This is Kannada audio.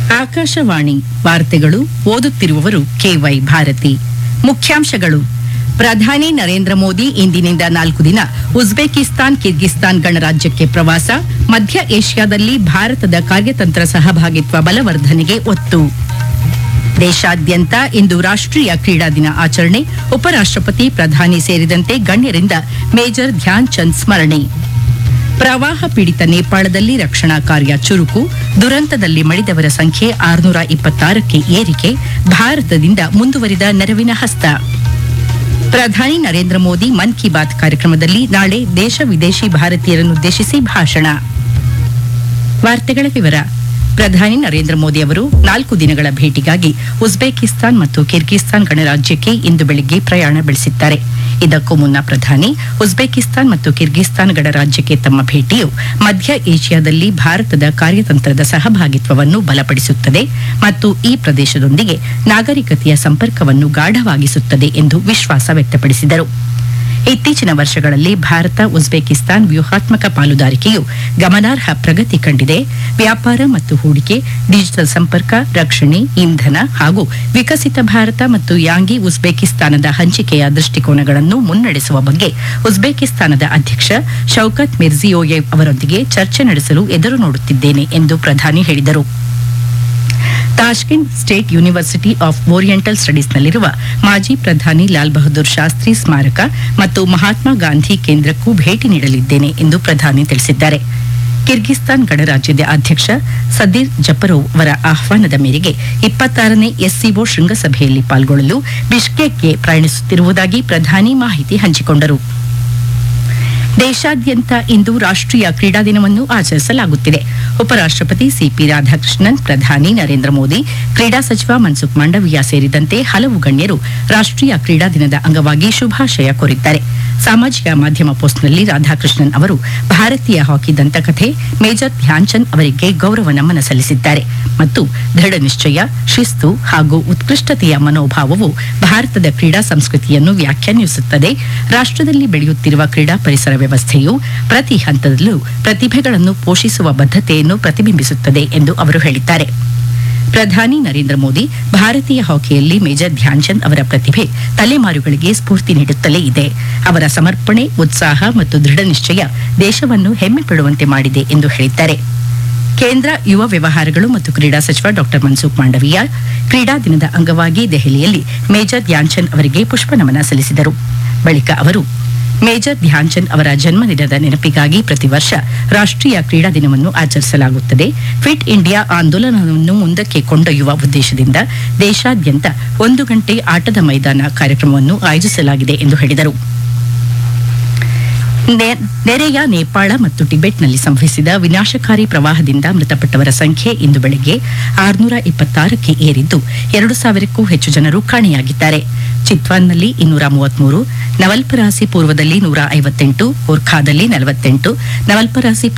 ಆಕಾಶವಾಣಿ ವಾರ್ತೆಗಳು ಓದುತ್ತಿರುವವರು ಕೆವೈ ಭಾರತಿ ಮುಖ್ಯಾಂಶಗಳು ಪ್ರಧಾನಿ ನರೇಂದ್ರ ಮೋದಿ ಇಂದಿನಿಂದ ನಾಲ್ಕು ದಿನ ಉಜ್ಬೇಕಿಸ್ತಾನ್ ಕಿರ್ಗಿಸ್ತಾನ್ ಗಣರಾಜ್ಯಕ್ಕೆ ಪ್ರವಾಸ ಮಧ್ಯ ಏಷ್ಯಾದಲ್ಲಿ ಭಾರತದ ಕಾರ್ಯತಂತ್ರ ಸಹಭಾಗಿತ್ವ ಬಲವರ್ಧನೆಗೆ ಒತ್ತು ದೇಶಾದ್ಯಂತ ಇಂದು ರಾಷ್ಟ್ರೀಯ ಕ್ರೀಡಾ ದಿನ ಆಚರಣೆ ಉಪರಾಷ್ಟ್ರಪತಿ ಪ್ರಧಾನಿ ಸೇರಿದಂತೆ ಗಣ್ಯರಿಂದ ಮೇಜರ್ ಧ್ಯಾನ್ ಚಂದ್ ಸ್ಮರಣೆ ಪ್ರವಾಹ ಪೀಡಿತ ನೇಪಾಳದಲ್ಲಿ ರಕ್ಷಣಾ ಕಾರ್ಯ ಚುರುಕು ದುರಂತದಲ್ಲಿ ಮಡಿದವರ ಸಂಖ್ಯೆ ಆರುನೂರ ಇಪ್ಪತ್ತಾರಕ್ಕೆ ಏರಿಕೆ ಭಾರತದಿಂದ ಮುಂದುವರಿದ ನೆರವಿನ ಹಸ್ತ ಪ್ರಧಾನಿ ನರೇಂದ್ರ ಮೋದಿ ಮನ್ ಕಿ ಬಾತ್ ಕಾರ್ಯಕ್ರಮದಲ್ಲಿ ನಾಳೆ ದೇಶ ವಿದೇಶಿ ಭಾರತೀಯರನ್ನುದ್ದೇಶಿಸಿ ಭಾಷಣ ವಾರ್ತೆಗಳ ವಿವರ ಪ್ರಧಾನಿ ನರೇಂದ್ರ ಮೋದಿ ಅವರು ನಾಲ್ಕು ದಿನಗಳ ಭೇಟಿಗಾಗಿ ಉಜ್ಬೇಕಿಸ್ತಾನ್ ಮತ್ತು ಕಿರ್ಗಿಸ್ತಾನ್ ಗಣರಾಜ್ಯಕ್ಕೆ ಇಂದು ಬೆಳಿಗ್ಗೆ ಪ್ರಯಾಣ ಬೆಳೆಸಿದ್ದಾರೆ ಇದಕ್ಕೂ ಮುನ್ನ ಪ್ರಧಾನಿ ಉಜ್ಬೇಕಿಸ್ತಾನ್ ಮತ್ತು ಕಿರ್ಗಿಸ್ತಾನ್ ಗಣರಾಜ್ಯಕ್ಕೆ ತಮ್ಮ ಭೇಟಿಯು ಮಧ್ಯ ಏಷ್ಯಾದಲ್ಲಿ ಭಾರತದ ಕಾರ್ಯತಂತ್ರದ ಸಹಭಾಗಿತ್ವವನ್ನು ಬಲಪಡಿಸುತ್ತದೆ ಮತ್ತು ಈ ಪ್ರದೇಶದೊಂದಿಗೆ ನಾಗರಿಕತೆಯ ಸಂಪರ್ಕವನ್ನು ಗಾಢವಾಗಿಸುತ್ತದೆ ಎಂದು ವಿಶ್ವಾಸ ವ್ಯಕ್ತಪಡಿಸಿದರು ಇತ್ತೀಚಿನ ವರ್ಷಗಳಲ್ಲಿ ಭಾರತ ಉಜ್ಬೇಕಿಸ್ತಾನ್ ವ್ಯೂಹಾತ್ಮಕ ಪಾಲುದಾರಿಕೆಯು ಗಮನಾರ್ಹ ಪ್ರಗತಿ ಕಂಡಿದೆ ವ್ಯಾಪಾರ ಮತ್ತು ಹೂಡಿಕೆ ಡಿಜಿಟಲ್ ಸಂಪರ್ಕ ರಕ್ಷಣೆ ಇಂಧನ ಹಾಗೂ ವಿಕಸಿತ ಭಾರತ ಮತ್ತು ಯಾಂಗಿ ಉಜ್ಬೇಕಿಸ್ತಾನದ ಹಂಚಿಕೆಯ ದೃಷ್ಟಿಕೋನಗಳನ್ನು ಮುನ್ನಡೆಸುವ ಬಗ್ಗೆ ಉಜ್ಬೇಕಿಸ್ತಾನದ ಅಧ್ಯಕ್ಷ ಶೌಕತ್ ಮಿರ್ಜಿಯೋಯೆವ್ ಅವರೊಂದಿಗೆ ಚರ್ಚೆ ನಡೆಸಲು ಎದುರು ನೋಡುತ್ತಿದ್ದೇನೆ ಎಂದು ಪ್ರಧಾನಿ ಹೇಳಿದರು Tashkent state university of oriental ಸ್ಟಡೀಸ್ನಲ್ಲಿರುವ ಮಾಜಿ ಪ್ರಧಾನಿ ಲಾಲ್ ಬಹದ್ದೂರ್ ಶಾಸ್ತ್ರಿ ಸ್ಮಾರಕ ಮತ್ತು ಮಹಾತ್ಮ ಗಾಂಧಿ ಕೇಂದ್ರಕ್ಕೂ ಭೇಟಿ ನೀಡಲಿದ್ದೇನೆ ಎಂದು ಪ್ರಧಾನಿ ತಿಳಿಸಿದ್ದಾರೆ ಕಿರ್ಗಿಸ್ತಾನ್ ಗಣರಾಜ್ಯದ ಅಧ್ಯಕ್ಷ ಸದೀರ್ ಜಪರೋವ್ ಅವರ ಆಹ್ವಾನದ ಮೇರೆಗೆ ಇಪ್ಪತ್ತಾರನೇ ಎಸ್ಸಿಒ ಶೃಂಗಸಭೆಯಲ್ಲಿ ಪಾಲ್ಗೊಳ್ಳಲು ಬಿಷ್ಕೇಕ್ಗೆ ಪ್ರಯಾಣಿಸುತ್ತಿರುವುದಾಗಿ ಪ್ರಧಾನಿ ಮಾಹಿತಿ ಹಂಚಿಕೊಂಡರು ದೇಶಾದ್ಯಂತ ಇಂದು ರಾಷ್ಟ್ರೀಯ ಕ್ರೀಡಾ ದಿನವನ್ನು ಆಚರಿಸಲಾಗುತ್ತಿದೆ ಉಪರಾಷ್ಟ್ರಪತಿ ಸಿಪಿ ರಾಧಾಕೃಷ್ಣನ್ ಪ್ರಧಾನಿ ನರೇಂದ್ರ ಮೋದಿ ಕ್ರೀಡಾ ಸಚಿವ ಮನ್ಸುಖ್ ಮಾಂಡವಿಯಾ ಸೇರಿದಂತೆ ಹಲವು ಗಣ್ಯರು ರಾಷ್ಟ್ರೀಯ ಕ್ರೀಡಾ ದಿನದ ಅಂಗವಾಗಿ ಶುಭಾಶಯ ಕೋರಿದ್ದಾರೆ ಸಾಮಾಜಿಕ ಮಾಧ್ಯಮ ಪೋಸ್ಟ್ನಲ್ಲಿ ರಾಧಾಕೃಷ್ಣನ್ ಅವರು ಭಾರತೀಯ ಹಾಕಿ ದಂತಕಥೆ ಮೇಜರ್ ಧ್ಯಾನ್ಚಂದ್ ಅವರಿಗೆ ಗೌರವ ನಮನ ಸಲ್ಲಿಸಿದ್ದಾರೆ ಮತ್ತು ದೃಢ ನಿಶ್ಚಯ ಶಿಸ್ತು ಹಾಗೂ ಉತ್ಕೃಷ್ಟತೆಯ ಮನೋಭಾವವು ಭಾರತದ ಕ್ರೀಡಾ ಸಂಸ್ಕೃತಿಯನ್ನು ವ್ಯಾಖ್ಯಾನಿಸುತ್ತದೆ ರಾಷ್ಟ್ರದಲ್ಲಿ ಬೆಳೆಯುತ್ತಿರುವ ಕ್ರೀಡಾ ಪರಿಸರ ವ್ಯವಸ್ಥೆಯು ಪ್ರತಿ ಹಂತದಲ್ಲೂ ಪ್ರತಿಭೆಗಳನ್ನು ಪೋಷಿಸುವ ಬದ್ಧತೆಯನ್ನು ಪ್ರತಿಬಿಂಬಿಸುತ್ತದೆ ಎಂದು ಅವರು ಹೇಳಿದ್ದಾರೆ ಪ್ರಧಾನಿ ನರೇಂದ್ರ ಮೋದಿ ಭಾರತೀಯ ಹಾಕಿಯಲ್ಲಿ ಮೇಜರ್ ಧ್ಯಾನ್ಚಂದ್ ಅವರ ಪ್ರತಿಭೆ ತಲೆಮಾರುಗಳಿಗೆ ಸ್ಫೂರ್ತಿ ನೀಡುತ್ತಲೇ ಇದೆ ಅವರ ಸಮರ್ಪಣೆ ಉತ್ಸಾಹ ಮತ್ತು ದೃಢ ನಿಶ್ಚಯ ದೇಶವನ್ನು ಹೆಮ್ಮೆ ಪಡುವಂತೆ ಮಾಡಿದೆ ಎಂದು ಹೇಳಿದ್ದಾರೆ ಕೇಂದ್ರ ಯುವ ವ್ಯವಹಾರಗಳು ಮತ್ತು ಕ್ರೀಡಾ ಸಚಿವ ಡಾ ಮನ್ಸುಖ್ ಮಾಂಡವಿಯಾ ಕ್ರೀಡಾ ದಿನದ ಅಂಗವಾಗಿ ದೆಹಲಿಯಲ್ಲಿ ಮೇಜರ್ ಧ್ಯಾನ್ಚಂದ್ ಅವರಿಗೆ ಪುಷ್ಪನಮನ ಸಲ್ಲಿಸಿದರು ಬಳಿಕ ಅವರು ಮೇಜರ್ ಧ್ಯಾನ್ಚಂದ್ ಅವರ ಜನ್ಮದಿನದ ನೆನಪಿಗಾಗಿ ಪ್ರತಿ ವರ್ಷ ರಾಷ್ಟ್ರೀಯ ಕ್ರೀಡಾ ದಿನವನ್ನು ಆಚರಿಸಲಾಗುತ್ತದೆ ಫಿಟ್ ಇಂಡಿಯಾ ಆಂದೋಲನವನ್ನು ಮುಂದಕ್ಕೆ ಕೊಂಡೊಯ್ಯುವ ಉದ್ದೇಶದಿಂದ ದೇಶಾದ್ಯಂತ ಒಂದು ಗಂಟೆ ಆಟದ ಮೈದಾನ ಕಾರ್ಯಕ್ರಮವನ್ನು ಆಯೋಜಿಸಲಾಗಿದೆ ಎಂದು ಹೇಳಿದರು ನೆ- ನೆರೆಯ ನೇಪಾಳ ಮತ್ತು ಟಿಬೆಟ್ನಲ್ಲಿ ಸಂಭವಿಸಿದ ವಿನಾಶಕಾರಿ ಪ್ರವಾಹದಿಂದ ಮೃತಪಟ್ಟವರ ಸಂಖ್ಯೆ ಇಂದು ಬೆಳಗ್ಗೆ ಆರುನೂರ ಇಪ್ಪತ್ತಾರಕ್ಕೆ ಏರಿದ್ದು ಎರಡು ಸಾವಿರಕ್ಕೂ ಹೆಚ್ಚು ಜನರು ಕಾಣೆಯಾಗಿದ್ದಾರೆ ಚಿತ್ವಾನ್ನಲ್ಲಿ ಇನ್ನೂರ ಮೂವತ್ಮೂರು ನವಲ್ಪರಾಸಿ ಪೂರ್ವದಲ್ಲಿ ನೂರ ಐವತ್ತೆಂಟು ಗೋರ್ಖಾದಲ್ಲಿ ನಲವತ್ತೆಂಟು ನವಲ್ಪರಾಸಿ